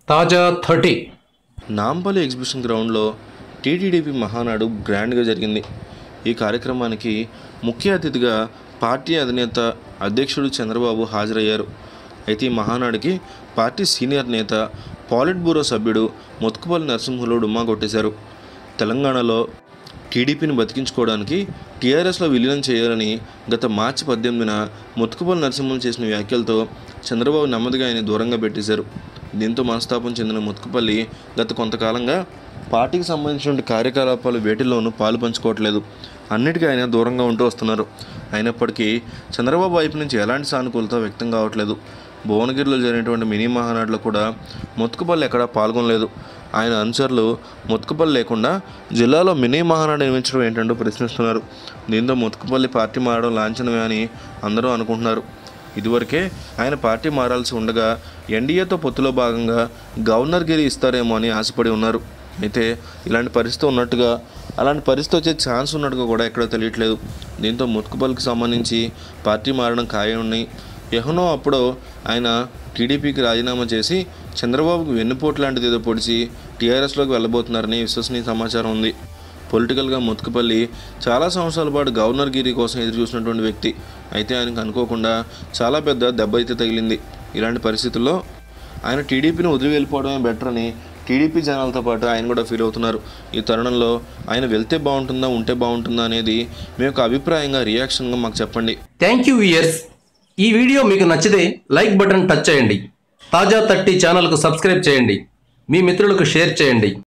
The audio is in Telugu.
తాజా థర్టీ నాంపల్లి ఎగ్జిబిషన్ గ్రౌండ్లో టీటీడీపీ మహానాడు గ్రాండ్గా జరిగింది ఈ కార్యక్రమానికి ముఖ్య అతిథిగా పార్టీ అధినేత అధ్యక్షుడు చంద్రబాబు హాజరయ్యారు అయితే ఈ మహానాడుకి పార్టీ సీనియర్ నేత పాలిట్ బ్యూరో సభ్యుడు ముత్తుకుపల్లి నరసింహులు డుమ్మా కొట్టేశారు తెలంగాణలో టీడీపీని బతికించుకోవడానికి టీఆర్ఎస్లో విలీనం చేయాలని గత మార్చి పద్దెనిమిదిన ముత్తుకుపల్లి నరసింహులు చేసిన వ్యాఖ్యలతో చంద్రబాబు నెమ్మదిగా ఆయన దూరంగా పెట్టేశారు దీంతో మనస్తాపం చెందిన ముత్తుకుపల్లి గత కొంతకాలంగా పార్టీకి సంబంధించిన కార్యకలాపాలు వేటిల్లోనూ పాలు పంచుకోవట్లేదు అన్నిటికీ ఆయన దూరంగా ఉంటూ వస్తున్నారు అయినప్పటికీ చంద్రబాబు వైపు నుంచి ఎలాంటి సానుకూలత వ్యక్తం కావట్లేదు భువనగిరిలో జరిగినటువంటి మినీ మహానాడులో కూడా ముత్తుకుపల్లి ఎక్కడా పాల్గొనలేదు ఆయన అనుచరులు ముత్తుకుపల్లి లేకుండా జిల్లాలో మినీ మహానాడు నిర్మించడం ఏంటంటూ ప్రశ్నిస్తున్నారు దీంతో ముత్తుకుపల్లి పార్టీ మారడం లాంఛనమే అని అందరూ అనుకుంటున్నారు ఇదివరకే ఆయన పార్టీ మారాల్సి ఉండగా ఎన్డీఏతో పొత్తులో భాగంగా గవర్నర్ గిరి ఇస్తారేమో అని ఆశపడి ఉన్నారు అయితే ఇలాంటి పరిస్థితి ఉన్నట్టుగా అలాంటి పరిస్థితి వచ్చే ఛాన్స్ ఉన్నట్టుగా కూడా ఎక్కడో తెలియట్లేదు దీంతో ముత్తుకుపల్లికి సంబంధించి పార్టీ మారడం ఖాయం ఉన్నాయి ఎహనో అప్పుడు ఆయన టీడీపీకి రాజీనామా చేసి చంద్రబాబుకు వెన్నుపోటు లాంటిది ఏదో పొడిచి టీఆర్ఎస్లోకి వెళ్ళబోతున్నారని విశ్వసనీయ సమాచారం ఉంది పొలిటికల్గా ముత్తుకుపల్లి చాలా సంవత్సరాల పాటు గవర్నర్ గిరి కోసం ఎదురు చూసినటువంటి వ్యక్తి అయితే ఆయనకు అనుకోకుండా చాలా పెద్ద దెబ్బ అయితే తగిలింది ఇలాంటి పరిస్థితుల్లో ఆయన టీడీపీని వదిలి వెళ్ళిపోవడమే బెటర్ అని టీడీపీ జనాలతో పాటు ఆయన కూడా ఫీల్ అవుతున్నారు ఈ తరుణంలో ఆయన వెళ్తే బాగుంటుందా ఉంటే బాగుంటుందా అనేది మీ యొక్క అభిప్రాయంగా రియాక్షన్గా మాకు చెప్పండి థ్యాంక్ యూ ఇయర్స్ ఈ వీడియో మీకు నచ్చితే లైక్ బటన్ టచ్ చేయండి తాజా థర్టీ ఛానల్కు సబ్స్క్రైబ్ చేయండి మీ మిత్రులకు షేర్ చేయండి